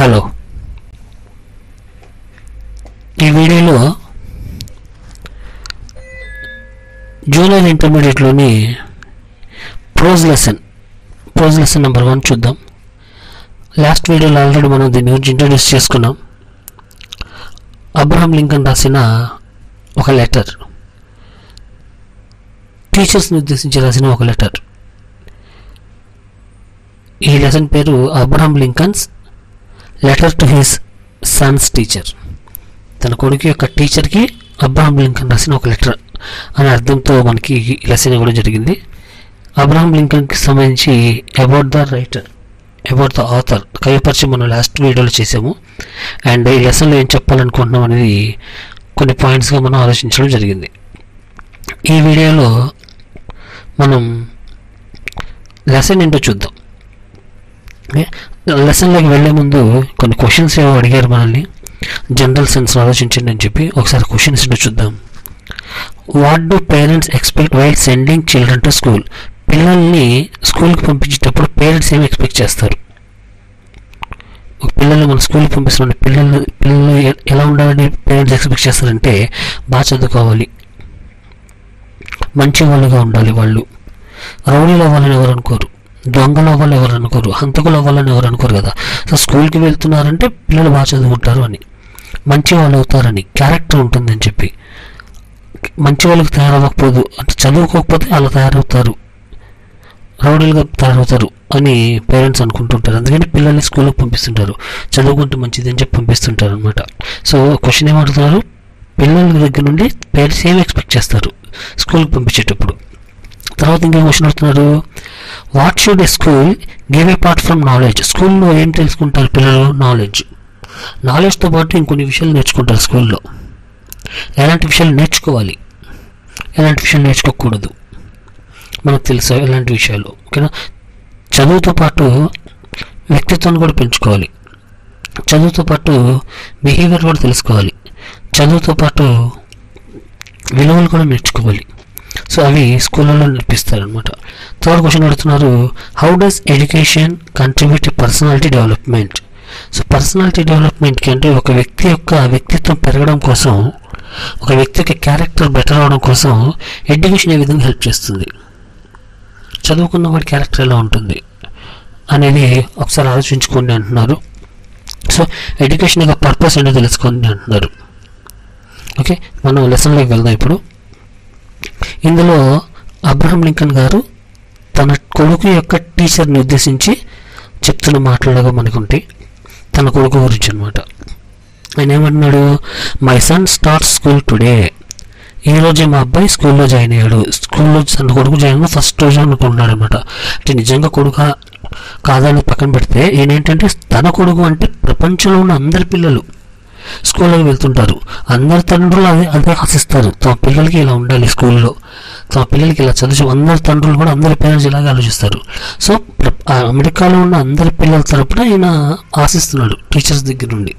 Hello ఈ వీడియోలో junior ఇంటర్మీడియట్లోని prose lesson prose lesson number one చూద్దాం లాస్ట్ వీడియోలో ఆల్రెడీ మనం దీని గురించి ఇంట్రడ్యూస్ చేసుకున్నాం అబ్రహం లింకన్ రాసిన ఒక లెటర్ టీచర్స్ని ఉద్దేశించి రాసిన ఒక లెటర్ ఈ లెసన్ పేరు Abraham Lincoln's letter to his son's teacher తన కొడుకు యొక్క టీచర్కి అబ్రహం లింకన్ రాసిన ఒక లెటర్ అనే అర్థంతో మనకి ఈ లెసన్ ఇవ్వడం జరిగింది అబ్రహం లింకన్కి సంబంధించి about the writer about the author కవిపరిచయం మనం లాస్ట్ వీడియోలో చేసాము అండ్ ఈ లెసన్లో ఏం చెప్పాలనుకుంటున్నాం అనేది కొన్ని పాయింట్స్గా మనం ఆలోచించడం జరిగింది ఈ వీడియోలో మనం లెసన్ ఏంటో చూద్దాం ఓకే లెసన్లోకి వెళ్ళే ముందు కొన్ని క్వశ్చన్స్ ఏమో అడిగారు మనల్ని జనరల్ సెన్స్ ఆలోచించండి అని చెప్పి ఒకసారి క్వశ్చన్స్ ఏంటో చూద్దాం what do parents expect while sending children to school పిల్లల్ని స్కూల్కి పంపించేటప్పుడు పేరెంట్స్ ఏమి ఎక్స్పెక్ట్ చేస్తారు ఒక పిల్లల్ని మన స్కూల్కి పంపిస్తున్న పిల్లలు పిల్లలు ఎ- ఎలా ఉండాలని పేరెంట్స్ ఎక్స్పెక్ట్ చేస్తారంటే బాగా చదువుకోవాలి మంచి వాళ్ళుగా ఉండాలి వాళ్ళు రౌడీలు అవ్వాలని ఎవరు అనుకోరు దొంగలు అవ్వాలని ఎవరు అనుకోరు హంతకులు అవ్వాలని ఎవరు అనుకోరు కదా సో స్కూల్కి వెళ్తున్నారంటే పిల్లలు బాగా చదువుకుంటారు అని మంచి వాళ్ళు అవుతారని క్యారెక్టర్ ఉంటుందని చెప్పి మంచి వాళ్ళకి తయారవ్వకపోదు అంటే చదువుకోకపోతే అలా తయారవుతారు రౌడీలుగా తయారవుతారు అని పేరెంట్స్ అనుకుంటుంటారు అందుకని పిల్లల్ని స్కూల్కి పంపిస్తుంటారు చదువుకుంటే మంచిది అని చెప్పి పంపిస్తుంటారు అనమాట సో క్వశ్చన్ ఏమడుగుతున్నారు పిల్లల దగ్గర నుండి పేరెంట్స్ ఏం ఎక్స్పెక్ట్ చేస్తారు స్కూల్కి పంపించేటప్పుడు తర్వాత ఇంకేం క్వశ్చన్ అడుగుతున్నారు what should a school give apart from knowledge స్కూల్లో ఏం తెలుసుకుంటారు పిల్లలు నాలెడ్జ్ నాలెడ్జ్తో పాటు ఇంకొన్ని విషయాలు నేర్చుకుంటారు స్కూల్లో ఎలాంటి విషయాలు నేర్చుకోవాలి ఎలాంటి విషయాలు నేర్చుకోకూడదు మనకు తెలుసు ఎలాంటి విషయాలు ఓకేనా చదువుతో పాటు వ్యక్తిత్వాన్ని కూడా పెంచుకోవాలి చదువుతో పాటు బిహేవియర్ కూడా తెలుసుకోవాలి చదువుతో పాటు విలువలు కూడా నేర్చుకోవాలి సో అవి స్కూళ్ళలో నేర్పిస్తారు అనమాట థర్డ్ క్వశ్చన్ అడుగుతున్నారు how does education contribute personality development so personality డెవలప్మెంట్కి అంటే ఒక వ్యక్తి యొక్క వ్యక్తిత్వం పెరగడం కోసం ఒక వ్యక్తి యొక్క క్యారెక్టర్ బెటర్ అవడం కోసం ఎడ్యుకేషన్ ఏ విధంగా హెల్ప్ చేస్తుంది చదువుకున్న వాడి క్యారెక్టర్ ఎలా ఉంటుంది అనేది ఒకసారి ఆలోచించుకోండి అంటున్నారు సో ఎడ్యుకేషన్ యొక్క పర్పస్ ఏంటో తెలుసుకోండి అంటున్నారు ఓకే మనం లెసన్లోకి వెళ్దాం ఇప్పుడు ఇందులో అబ్రహం లింకన్ గారు తన కొడుకు యొక్క టీచర్ని ఉద్దేశించి చెప్తున్న మాటలుగా మనకుంటే తన కొడుకు గురించి అనమాట ఆయన ఏమంటున్నాడు my son start school today ఈ రోజే మా అబ్బాయి స్కూల్లో జాయిన్ అయ్యాడు స్కూల్లో తన కొడుకు జాయిన్ అయిన ఫస్ట్ రోజు అనుకుంటున్నాడు అనమాట అంటే నిజంగా కొడుక కాదని పక్కన పెడితే ఈయనేంటంటే తన కొడుకు అంటే ప్రపంచంలో ఉన్న అందరి పిల్లలు స్కూల్లోకి వెళ్తుంటారు అందరి తండ్రులు అదే అదే ఆశిస్తారు తమ పిల్లలకి ఇలా ఉండాలి స్కూల్లో తమ పిల్లలకి ఇలా చదువు అందరి తండ్రులు కూడా అందరి పేరెంట్స్ ఇలాగే ఆలోచిస్తారు సో ప్ర- ఆ అమెరికాలో ఉన్న అందరి పిల్లల తరపున ఈయన ఆశిస్తున్నాడు టీచర్స్ దగ్గర నుండి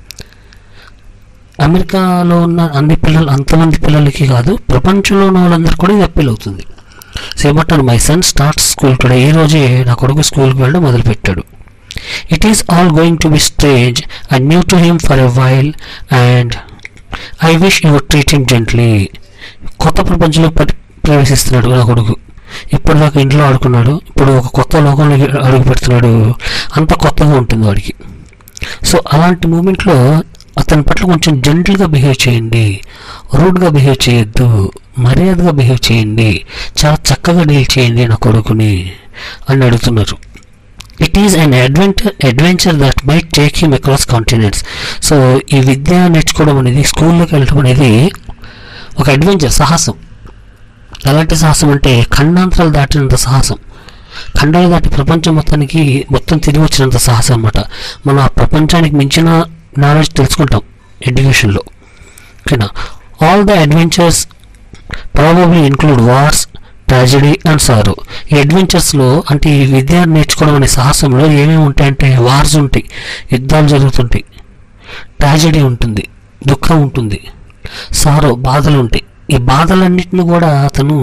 అమెరికాలో ఉన్న అన్ని పిల్లలు అంతమంది పిల్లలకి కాదు ప్రపంచంలో ఉన్న వాళ్ళందరికీ కూడా ఇది అప్పీల్ అవుతుంది సో ఏమంటాడు my son start school today ఈ రోజే నా కొడుకు స్కూల్కి వెళ్ళడం మొదలుపెట్టాడు it is all going to be strange and new to him for a while and I wish you treat him gently కొత్త ప్రపంచంలో పరి- ప్రవేశిస్తున్నాడు నా కొడుకు ఇప్పటిదాకా ఇంట్లో ఆడుకున్నాడు ఇప్పుడు ఒక కొత్త లోకంలోకి అడుగు పెడుతున్నాడు అంత కొత్తగా ఉంటుంది వాడికి సో అలాంటి మూమెంట్లో అతని పట్ల కొంచెం జెంటిల్గా బిహేవ్ చేయండి రూడ్గా బిహేవ్ చేయొద్దు మర్యాదగా బిహేవ్ చేయండి చాలా చక్కగా డీల్ చేయండి నా కొడుకుని అని అడుగుతున్నారు it is an adventure adventure that might take him across continents so ఈ విద్య నేర్చుకోవడం అనేది స్కూల్లోకి వెళ్ళడం అనేది ఒక అడ్వెంచర్ సాహసం ఎలాంటి సాహసం అంటే ఖండాంతరాలు దాటినంత సాహసం ఖండాలు దాటి ప్రపంచం మొత్తానికి మొత్తం తిరిగి వచ్చినంత సాహసం అనమాట మనం ఆ ప్రపంచానికి మించిన నాలెడ్జ్ తెలుసుకుంటాం ఎడ్యుకేషన్లో ఓకేనా all the adventures probably include wars tragedy and sorrow ఈ అడ్వెంచర్స్లో అంటే ఈ విద్య నేర్చుకోవడం అనే సాహసంలో ఏమేమి ఉంటాయంటే వార్స్ ఉంటాయి యుద్ధాలు జరుగుతుంటాయి ట్రాజడీ ఉంటుంది దుఃఖం ఉంటుంది సారో బాధలు ఉంటాయి ఈ బాధలన్నింటిని కూడా అతను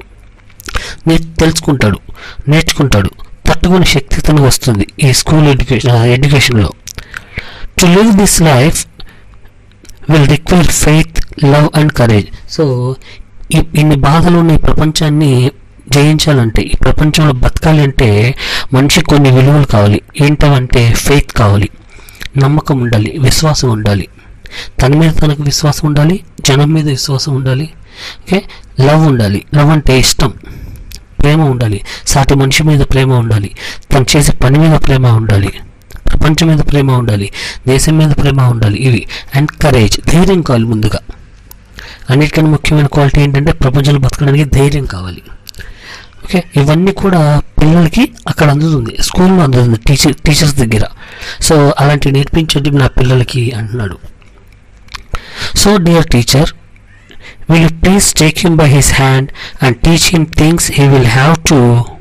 నే తెలుసుకుంటాడు నేర్చుకుంటాడు తట్టుకునే శక్తి తనకు వస్తుంది ఈ స్కూల్ ఎడ్యుకేషన్ ఎడ్యుకేషన్లో to live this life will require faith love and courage so ఇన్ని బాధలు ఉన్న ఈ ప్రపంచాన్ని జయించాలంటే ఈ ప్రపంచంలో బతకాలి అంటే మనిషికి కొన్ని విలువలు కావాలి ఏంటంటే ఫెయిత్ కావాలి నమ్మకం ఉండాలి విశ్వాసం ఉండాలి తన మీద తనకు విశ్వాసం ఉండాలి జనం మీద విశ్వాసం ఉండాలి ఓకే లవ్ ఉండాలి లవ్ అంటే ఇష్టం ప్రేమ ఉండాలి సాటి మనిషి మీద ప్రేమ ఉండాలి తను చేసే పని మీద ప్రేమ ఉండాలి ప్రపంచం మీద ప్రేమ ఉండాలి దేశం మీద ప్రేమ ఉండాలి ఇవి అండ్ కరేజ్ ధైర్యం కావాలి ముందుగా అన్నిటికన్నా ముఖ్యమైన క్వాలిటీ ఏంటంటే ప్రపంచంలో బతకడానికి ధైర్యం కావాలి ఓకే ఇవన్నీ కూడా పిల్లలకి అక్కడ అందుతుంది స్కూల్లో అందుతుంది టీచర్ టీచర్స్ దగ్గర సో అలాంటివి నేర్పించండి నా పిల్లలకి అంటున్నాడు so dear teacher will you please take him by his hand and teach him things he will have to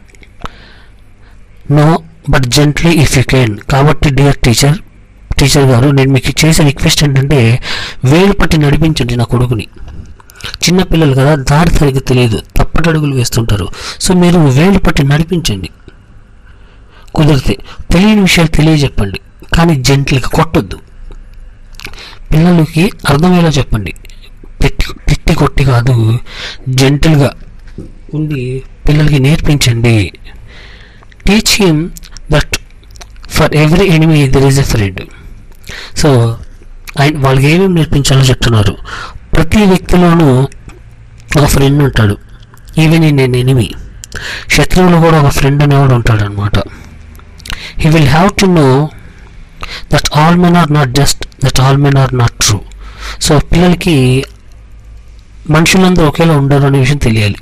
know but gently if you can కాబట్టి డియర్ టీచర్ టీచర్ గారు నేను మీకు చేసే రిక్వెస్ట్ ఏంటంటే వేలు పట్టి నడిపించండి నా కొడుకుని చిన్న పిల్లలు కదా దారి సరిగ్గా తెలియదు తప్పటడుగులు వేస్తుంటారు సో మీరు వేలు పట్టి నడిపించండి కుదిరితే తెలియని విషయాలు తెలియజెప్పండి కానీ జెంట్లీగా కొట్టొద్దు పిల్లలకి అర్థమయ్యేలా చెప్పండి తిట్టి తిట్టి కొట్టి కాదు జెంటల్గా ఉండి పిల్లలకి నేర్పించండి teach him that for every enemy there is a friend so ఆయన వాళ్ళకి ఏమేమి నేర్పించాలో చెప్తున్నారు ప్రతి వ్యక్తిలోనూ ఒక ఫ్రెండ్ ఉంటాడు ఈవెన్ ఇన్ నేను ఎనిమి శత్రువులు కూడా ఒక ఫ్రెండ్ అనేవాడు ఉంటాడు అనమాట he will have to know that all men are not just that all men are not true so పిల్లలకి మనుషులందరూ ఒకేలా ఉండరు అనే విషయం తెలియాలి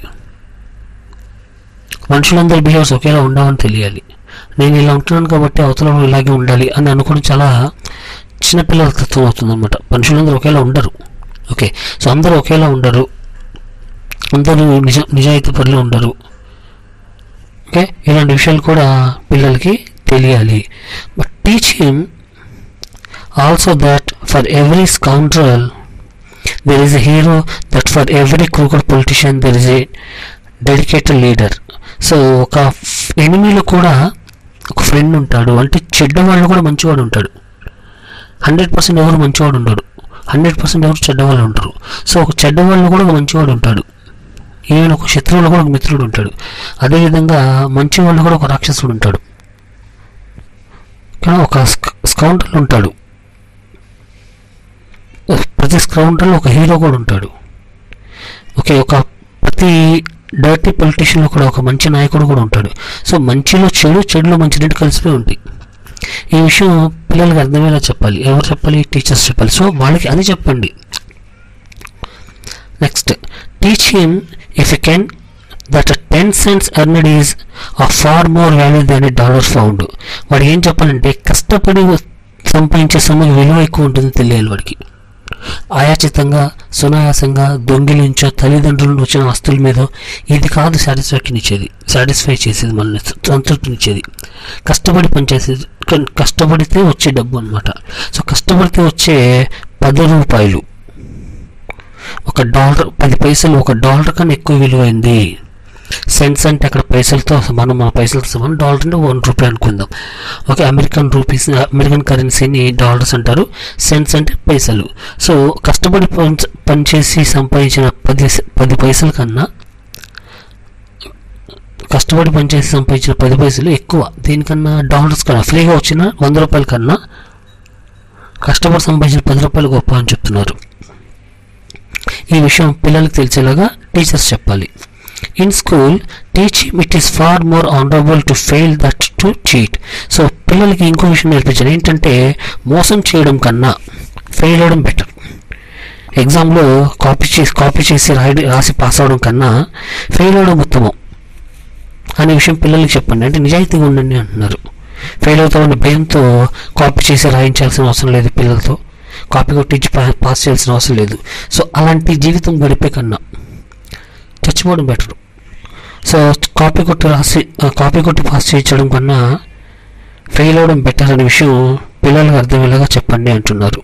మనుషులందరూ బిహేవ్స్ ఒకేలా ఉండవని తెలియాలి నేను ఇలా ఉంటున్నాను కాబట్టి అవతల వాళ్ళు ఇలాగే ఉండాలి అని అనుకోవడం చాలా చిన్నపిల్లల తత్వం అవుతుంది అనమాట మనుషులందరూ ఒకేలా ఉండరు ఓకే సో అందరూ ఒకేలా ఉండరు అందరూ నిజ నిజాయితీ పనులు ఉండరు ఓకే ఇలాంటి విషయాలు కూడా పిల్లలకి తెలియాలి but teach him also that for every scoundrel there is a hero that for every crooked politician there is a dedicated leader so ఒక ఎనిమీలో కూడా ఒక ఫ్రెండ్ ఉంటాడు అంటే చెడ్డవాళ్ళు కూడా మంచివాడు ఉంటాడు హండ్రెడ్ పర్సెంట్ ఎవరు మంచివాడు ఉంటాడు హండ్రెడ్ పర్సెంట్ ఎవరు చెడ్డవాళ్ళు ఉంటారు సో ఒక చెడ్డవాళ్ళు కూడా ఒక మంచివాడు ఉంటాడు ఈవెన్ ఒక శత్రువులు కూడా ఒక మిత్రుడు ఉంటాడు అదేవిధంగా మంచివాళ్ళు కూడా ఒక రాక్షసుడు ఉంటాడు కానీ ఒక స్కౌంటర్లు ఉంటాడు ప్రతి స్కౌంటర్లో ఒక హీరో కూడా ఉంటాడు ఓకే ఒక ప్రతి డర్టీ పొలిటీషియన్లో కూడా ఒక మంచి నాయకుడు కూడా ఉంటాడు సో మంచిలో చెడు చెడులో మంచి రెండు కలిసిపోయి ఉంటాయి ఈ విషయం పిల్లలకి అర్థమయ్యేలా చెప్పాలి ఎవరు చెప్పాలి టీచర్స్ చెప్పాలి సో వాళ్ళకి అది చెప్పండి next teach him if you can that ten cents earned is a far more value than dollar found వాడు ఏం చెప్పాలంటే కష్టపడి సంపాదించే సొమ్ము విలువ ఎక్కువ ఉంటుంది తెలియాలి వాడికి ఆయాచితంగా సునాయాసంగా దొంగిలించో తల్లిదండ్రులను వచ్చిన ఆస్తుల మీద ఇది కాదు సాటిస్ఫాక్షన్ ఇచ్చేది సాటిస్ఫై చేసేది మనల్ని సంతృప్తినిచ్చేది కష్టపడి పనిచేసేది కన్- కష్టపడితే వచ్చే డబ్బు అనమాట సో కష్టపడితే వచ్చే పది రూపాయలు ఒక డాలర్ పది పైసలు ఒక డాలర్ కన్నా ఎక్కువ విలువైంది సెంట్స్ అంటే అక్కడ పైసలతో సమానం మన పైసలతో సమానం డాలర్ అంటే వన్ రూపీ అనుకుందాం ఓకే అమెరికన్ రూపీస్ అమెరికన్ కరెన్సీని డాలర్స్ అంటారు సెంట్స్ అంటే పైసలు సో కష్టపడి పని పనిచేసి సంపాదించిన పది పది పైసల కన్నా కష్టపడి పనిచేసి సంపాదించిన పది పైసలు ఎక్కువ దీనికన్నా డాలర్స్ కన్నా ఫ్రీగా వచ్చిన వంద రూపాయల కన్నా కష్టపడి సంపాదించిన పది రూపాయలు గొప్ప అని చెప్తున్నారు ఈ విషయం పిల్లలకు తెలిసేలాగా టీచర్స్ చెప్పాలి in school teach it is far more honourable to fail that to cheat so పిల్లలకి ఇంకో విషయం నేర్పించాలి ఏంటంటే మోసం చేయడం కన్నా ఫెయిల్ అవడం బెటర్ ఎగ్జామ్లో కాపీ చేసి కాపీ చేసి రాయడం రాసి పాస్ అవడం కన్నా ఫెయిల్ అవడం ఉత్తమం అనే విషయం పిల్లలకి చెప్పండి అంటే నిజాయితీగా ఉండండి అంటున్నారు ఫెయిల్ అవుతామని భయంతో కాపీ చేసి రాయించాల్సిన అవసరం లేదు పిల్లలతో కాపీ కొట్టించి పా- పాస్ చేయాల్సిన అవసరం లేదు సో అలాంటి జీవితం గడిపే కన్నా చచ్చిపోవడం బెటర్ సో కాపీ కొట్టి రాసి ఆ, కాపీ కొట్టి పాస్ చేయించడం కన్నా ఫెయిల్ అవడం బెటర్ అనే విషయం పిల్లలకు అర్థమయ్యేలాగా చెప్పండి అంటున్నారు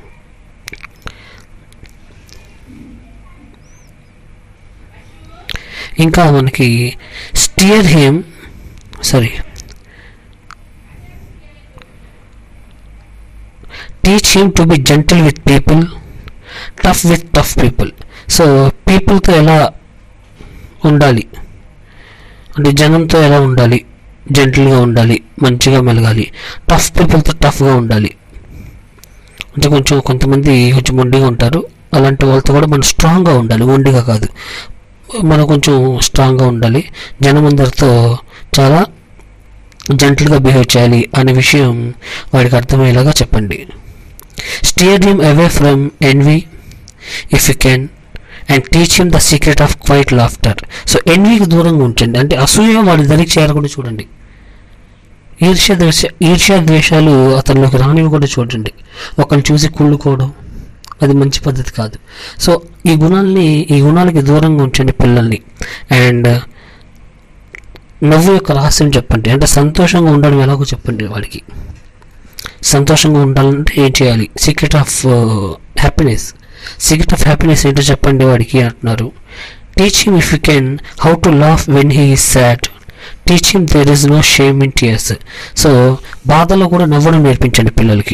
ఇంకా మనకి steer him sorry teach him to be gentle with people tough with tough people so పీపుల్తో ఎలా ఉండాలి అంటే జనంతో ఎలా ఉండాలి జెంటిల్గా ఉండాలి మంచిగా మెలగాలి టఫ్ పీపుల్తో టఫ్గా ఉండాలి అంటే కొంచెం కొంతమంది కొంచెం మొండిగా ఉంటారు అలాంటి వాళ్ళతో కూడా మనం స్ట్రాంగ్గా ఉండాలి మొండిగా కాదు మనం కొంచెం స్ట్రాంగ్గా ఉండాలి జనం అందరితో చాలా జెంటిల్గా బిహేవ్ చేయాలి అనే విషయం వాడికి అర్థమయ్యేలాగా చెప్పండి steer him away from envy if you can and teach him the secret of quiet laughter so ఎన్వీకి దూరంగా ఉంచండి అంటే అసూయ వాడి దరికి చేరకుండా చూడండి ఈర్ష్య ద్వేష ఈర్ష్య ద్వేషాలు అతనిలోకి రానివి కూడా చూడండి ఒకరిని చూసి కుళ్ళుకోవడం అది మంచి పద్ధతి కాదు సో ఈ గుణాలని ఈ గుణాలకి దూరంగా ఉంచండి పిల్లల్ని అండ్ నవ్వు యొక్క రహస్యం చెప్పండి అంటే సంతోషంగా ఉండడం ఎలాగో చెప్పండి వాడికి సంతోషంగా ఉండాలంటే ఏం చేయాలి secret of happiness secret of happiness ఏంటో చెప్పండి వాడికి అంటున్నారు teach him if you can how to laugh when he is sad teach him there is no shame in tears so బాధలో కూడా నవ్వడం నేర్పించండి పిల్లలకి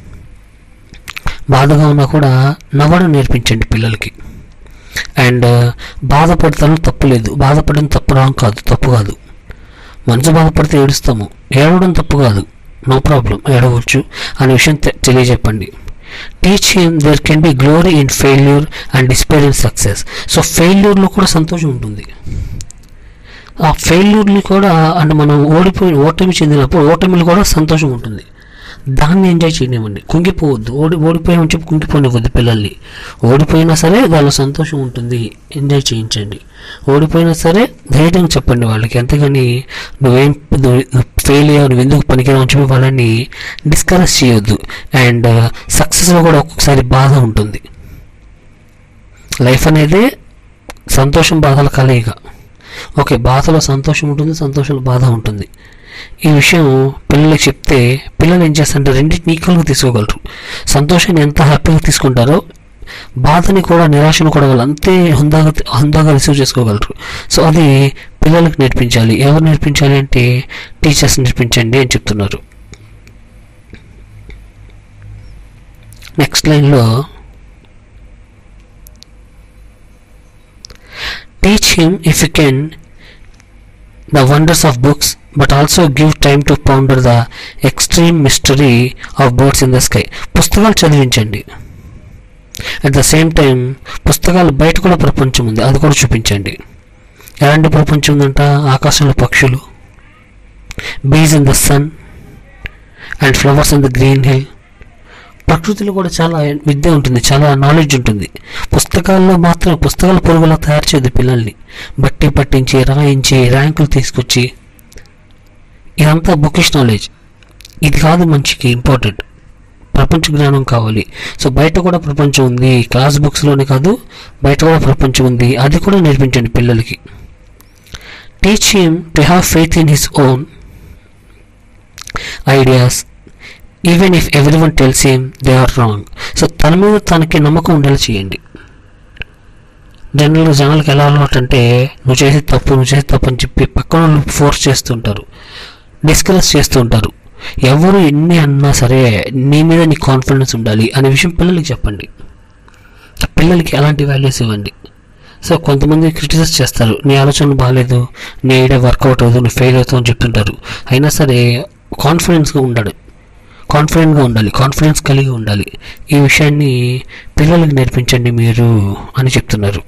బాధగా ఉన్నా కూడా నవ్వడం నేర్పించండి పిల్లలకి అండ్ బాధపడతాను తప్పు లేదు బాధపడడం తప్పు రాంగ్ కాదు తప్పు కాదు మనసు బాధపడితే ఏడుస్తాము ఏడవడం తప్పు కాదు నో ప్రాబ్లం ఏడవచ్చు అనే విషయం తె- తెలియజెప్పండి teach him there can be glory in failure and despair in success so ఫెయిల్యూర్లో కూడా సంతోషం ఉంటుంది ఆ ఫెయిల్యూర్ని కూడా అంటే మనం ఓడిపోయి ఓటమి చెందినప్పుడు ఓటమిలో కూడా సంతోషం ఉంటుంది దాన్ని ఎంజాయ్ చేయనివ్వండి కుంగిపోవద్దు ఓడి ఓడిపోయామని చెప్పి కుంగిపోనివ్వద్దు పిల్లల్ని ఓడిపోయినా సరే దానిలో సంతోషం ఉంటుంది ఎంజాయ్ చేయించండి ఓడిపోయినా సరే ధైర్యంగా చెప్పండి వాళ్ళకి అంతేగాని నువ్వేం ఫెయిల్ అయ్యావు నువ్వు ఎందుకు పనికిరావు అని చెప్పి వాళ్ళని డిస్కరేజ్ చేయొద్దు అండ్ సక్సెస్లో కూడా ఒక్కొక్కసారి బాధ ఉంటుంది లైఫ్ అనేది సంతోషం బాధల కలయిక ఓకే బాధలో సంతోషం ఉంటుంది సంతోషంలో బాధ ఉంటుంది ఈ విషయం పిల్లలకి చెప్తే పిల్లలు ఏం చేస్తారంటే రెండింటిని ఈక్వల్గా తీసుకోగలరు సంతోషాన్ని ఎంత హ్యాపీగా తీసుకుంటారో బాధని కూడా నిరాశను కూడా వాళ్ళు అంతే హుందాగా హుందాగా రిసీవ్ చేసుకోగలరు సో అది పిల్లలకు నేర్పించాలి ఎవరు నేర్పించాలి అంటే టీచర్స్ నేర్పించండి అని చెప్తున్నారు నెక్స్ట్ లైన్లో teach him if you can the wonders of books, but also give time to ponder the extreme mystery of birds in the sky. పుస్తకాలు చదివించండి అట్ ద సేమ్ టైం పుస్తకాలు బయట కూడా ప్రపంచం ఉంది అది కూడా చూపించండి ఎలాంటి ప్రపంచం ఉందంట ఆకాశంలో పక్షులు bees in the sun and flowers in the green hill ప్రకృతిలో కూడా చాలా విద్య ఉంటుంది చాలా నాలెడ్జ్ ఉంటుంది పుస్తకాల్లో మాత్రం పుస్తకాల పొరుగులా తయారు చేయదు పిల్లల్ని బట్టి పట్టించి రాయించి ర్యాంకులు తీసుకొచ్చి ఇదంతా బుకిష్ నాలెడ్జ్ ఇది కాదు మంచికి ఇంపార్టెంట్ ప్రపంచ జ్ఞానం కావాలి సో బయట కూడా ప్రపంచం ఉంది క్లాస్ బుక్స్లోనే కాదు బయట కూడా ప్రపంచం ఉంది అది కూడా నేర్పించండి పిల్లలకి teach him to have faith in his own ideas even if everyone tells him they are wrong so తన మీద తనకి నమ్మకం ఉండేలా చేయండి జనరల్గా జనాలకు ఎలా అలవాటు అంటే నువ్వు చేసే తప్పు నువ్వు చేసే తప్పు అని చెప్పి పక్కన వాళ్ళు ఫోర్స్ చేస్తుంటారు డిస్కరేజ్ చేస్తూ ఉంటారు ఎవరు ఎన్ని అన్నా సరే నీ మీద నీ కాన్ఫిడెన్స్ ఉండాలి అనే విషయం పిల్లలకి చెప్పండి పిల్లలకి ఎలాంటి వాల్యూస్ ఇవ్వండి సో కొంతమంది క్రిటిసైజ్ చేస్తారు నీ ఆలోచన బాగాలేదు నీ ఐడియా వర్కౌట్ అవ్వదు నువ్వు ఫెయిల్ అవుతావు అని చెప్తుంటారు అయినా సరే కాన్ఫిడెన్స్గా ఉండాడు కాన్ఫిడెంట్గా ఉండాలి కాన్ఫిడెన్స్ కలిగి ఉండాలి ఈ విషయాన్ని పిల్లలకు నేర్పించండి మీరు అని చెప్తున్నారు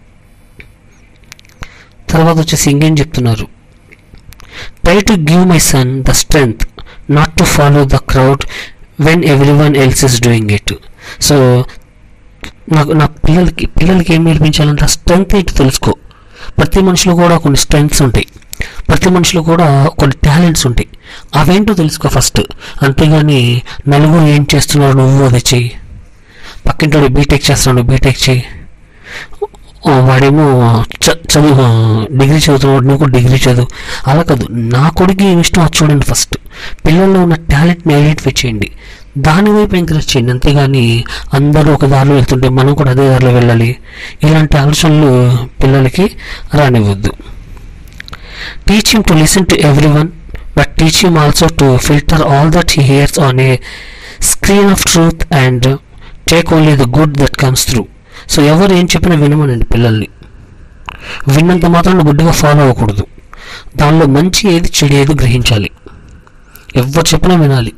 తర్వాత వచ్చేసి ఇంకేం చెప్తున్నారు try to give my son the strength not to follow the crowd when everyone else is doing it so నాకు నా పిల్లలకి పిల్లలకి ఏం నేర్పించాలంటే స్ట్రెంగ్త్ ఏంటి తెలుసుకో ప్రతి మనిషిలో కూడా కొన్ని స్ట్రెంగ్త్స్ ఉంటాయి ప్రతి మనిషిలో కూడా కొన్ని టాలెంట్స్ ఉంటాయి అవేంటో తెలుసుకో ఫస్ట్ అంతేగాని నలుగురు ఏం చేస్తున్నారు నువ్వు అది చెయ్యి పక్కింటోడు బీటెక్ చేస్తున్నాడు బీటెక్ చెయ్యి ఓ, వాడేమో చ- చదువు డిగ్రీ చదువుతున్నాడు నువ్వు కూడా డిగ్రీ చదువు అలా కాదు నా కొడుకు ఏమి ఇష్టం అది చూడండి ఫస్ట్ పిల్లల్లో ఉన్న టాలెంట్ని ఐడెంటిఫై చేయండి దాని వైపు ఎంకరేజ్ చేయండి అంతేగాని అందరూ ఒక దారిలో వెళ్తుంటే మనం కూడా అదే దారిలో వెళ్ళాలి ఇలాంటి ఆలోచనలు పిల్లలకి రానివ్వద్దు teach him to listen to everyone but teach him also to filter all that he hears on a screen of truth and take only the good that comes through so ఎవరు ఏం చెప్పినా వినమనండి పిల్లల్ని విన్నంత మాత్రం గుడ్డిగా follow అవ్వకూడదు దానిలో మంచి ఏది చెడు ఏది గ్రహించాలి ఎవరు చెప్పినా వినాలి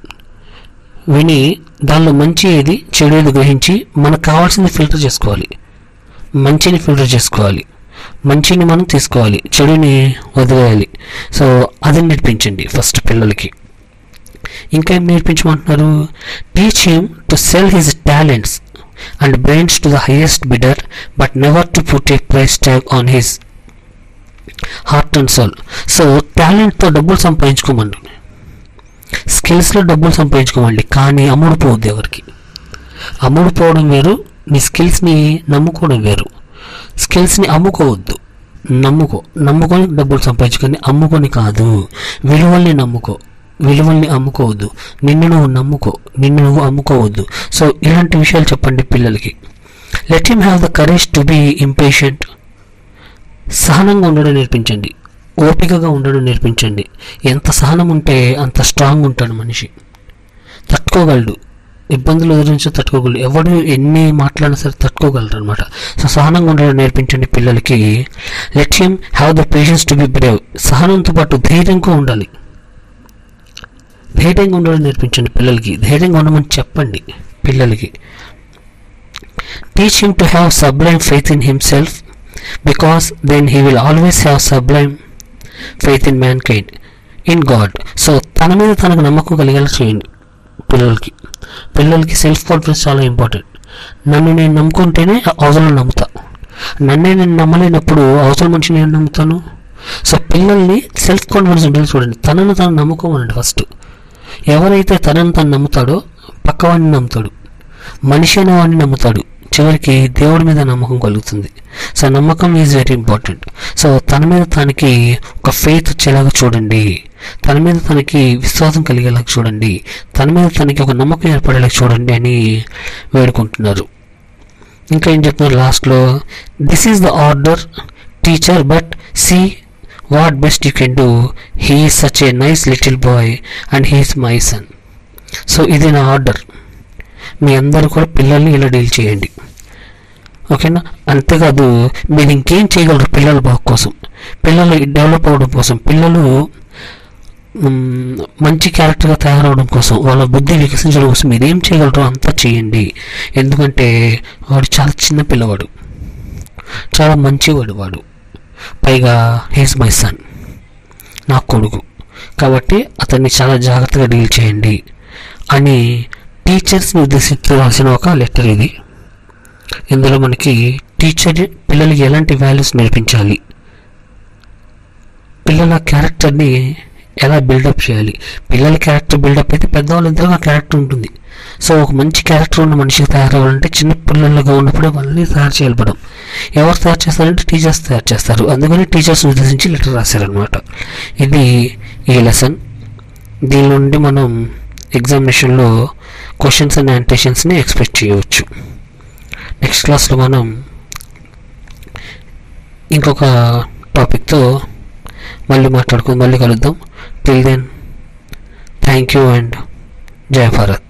విని దానిలో మంచి ఏది చెడు ఏది గ్రహించి మనకు కావాల్సింది ఫిల్టర్ చేసుకోవాలి మంచిని ఫిల్టర్ చేసుకోవాలి మంచిని మనం తీసుకోవాలి చెడుని వదిలేయాలి సో అది నేర్పించండి ఫస్ట్ పిల్లలకి ఇంకా ఏం నేర్పించమంటున్నారు teach him to sell his talents and brains to the highest bidder but never to put a price tag on his heart and soul so టాలెంట్తో డబ్బులు సంపాదించుకోమండి స్కిల్స్లో డబ్బులు సంపాదించుకోమండి కానీ అమ్ముడు పోవద్దు ఎవరికి అమ్ముడు పోవడం వేరు నీ స్కిల్స్ని నమ్ముకోవడం వేరు స్కిల్స్ని అమ్ముకోవద్దు నమ్ముకో నమ్ముకొని డబ్బులు సంపాదించుకొని అమ్ముకొని కాదు విలువల్ని నమ్ముకో విలువల్ని అమ్ముకోవద్దు నిన్ను నువ్వు నమ్ముకో నిన్ను నువ్వు అమ్ముకోవద్దు సో ఇలాంటి విషయాలు చెప్పండి పిల్లలకి let him have the courage to be impatient సహనంగా ఉండడం నేర్పించండి ఓపికగా ఉండడం నేర్పించండి ఎంత సహనం ఉంటే అంత స్ట్రాంగ్ ఉంటాడు మనిషి తట్టుకోగలడు ఇబ్బందులు ఎదురించి తట్టుకోగలడు ఎవడు ఎన్ని మాట్లాడినా సరే తట్టుకోగలరు అనమాట సో సహనంగా ఉండడం నేర్పించండి పిల్లలకి let him have the patience to be brave సహనంతో పాటు ధైర్యంగా ఉండాలి ధైర్యంగా ఉండడం నేర్పించండి పిల్లలకి ధైర్యంగా ఉండమని చెప్పండి పిల్లలకి teach him to have sublime faith in himself because then he will always have sublime faith in mankind in God so తన మీద తనకు నమ్మకం కలిగేలా చేయండి పిల్లలకి పిల్లలకి సెల్ఫ్ కాన్ఫిడెన్స్ చాలా ఇంపార్టెంట్ నన్ను నేను నమ్ముకుంటేనే అవసరం నమ్ముతా నన్నే నేను నమ్మలేనప్పుడు అవసరం మనిషి నేను నమ్ముతాను సో పిల్లల్ని సెల్ఫ్ కాన్ఫిడెన్స్ ఉండాలి చూడండి తనను తను నమ్ముకోమనండి ఫస్ట్ ఎవరైతే తనను తను నమ్ముతాడో పక్కవాడిని నమ్ముతాడు మనిషి అనే వాడిని నమ్ముతాడు చివరికి దేవుడి మీద నమ్మకం కలుగుతుంది సో నమ్మకం ఈజ్ వెరీ ఇంపార్టెంట్ సో తన మీద తనకి ఒక ఫెయిత్ వచ్చేలాగా చూడండి తన మీద తనకి విశ్వాసం కలిగేలాగా చూడండి తన మీద తనకి ఒక నమ్మకం ఏర్పడేలాగా చూడండి అని వేడుకుంటున్నారు ఇంకా ఏం చెప్తున్నారు లాస్ట్లో this is the order teacher but see what best you can do he such a nice little boy and he's my son so ఇది నా ఆర్డర్ మీ అందరూ కూడా పిల్లల్ని ఇలా డీల్ చేయండి ఓకేనా అంతేకాదు మీరు ఇంకేం చేయగలరు పిల్లల బాగు కోసం పిల్లలు డెవలప్ అవ్వడం కోసం పిల్లలు మ్, మంచి క్యారెక్టర్గా తయారవడం కోసం వాళ్ళ బుద్ధి వికసించడం కోసం మీరు ఏం చేయగలరో అంతా చేయండి ఎందుకంటే వాడు చాలా చిన్న పిల్లవాడు చాలా మంచివాడు వాడు పైగా హీస్ మై సన్ నా కొడుకు కాబట్టి అతన్ని చాలా జాగ్రత్తగా డీల్ చేయండి అని టీచర్స్ని ఉద్దేశించి రాసిన ఒక లెటర్ ఇది ఇందులో మనకి టీచర్ పిల్లలకి ఎలాంటి వాల్యూస్ నేర్పించాలి పిల్లల క్యారెక్టర్ని ఎలా బిల్డప్ చేయాలి పిల్లల క్యారెక్టర్ బిల్డప్ అయితే పెద్దవాళ్ళిద్దరూ ఆ క్యారెక్టర్ ఉంటుంది సో ఒక మంచి క్యారెక్టర్ ఉన్న మనిషికి తయారవ్వాలంటే చిన్న పిల్లలుగా ఉన్నప్పుడే వాళ్ళని తయారు చేయాలి మనం ఎవరు తయారు చేస్తారంటే టీచర్స్ తయారు చేస్తారు అందుకని టీచర్స్ ఉద్దేశించి లెటర్ రాశారనమాట ఇది ఈ లెసన్ దీని నుండి మనం ఎగ్జామినేషన్లో క్వశ్చన్స్ అండ్ యాంటేషన్స్ని ఎక్స్పెక్ట్ చేయవచ్చు నెక్స్ట్ క్లాస్లో మనం ఇంకొక టాపిక్తో మళ్ళీ మాట్లాడుకుని మళ్ళీ కలుద్దాం till then thank you and జై భారత్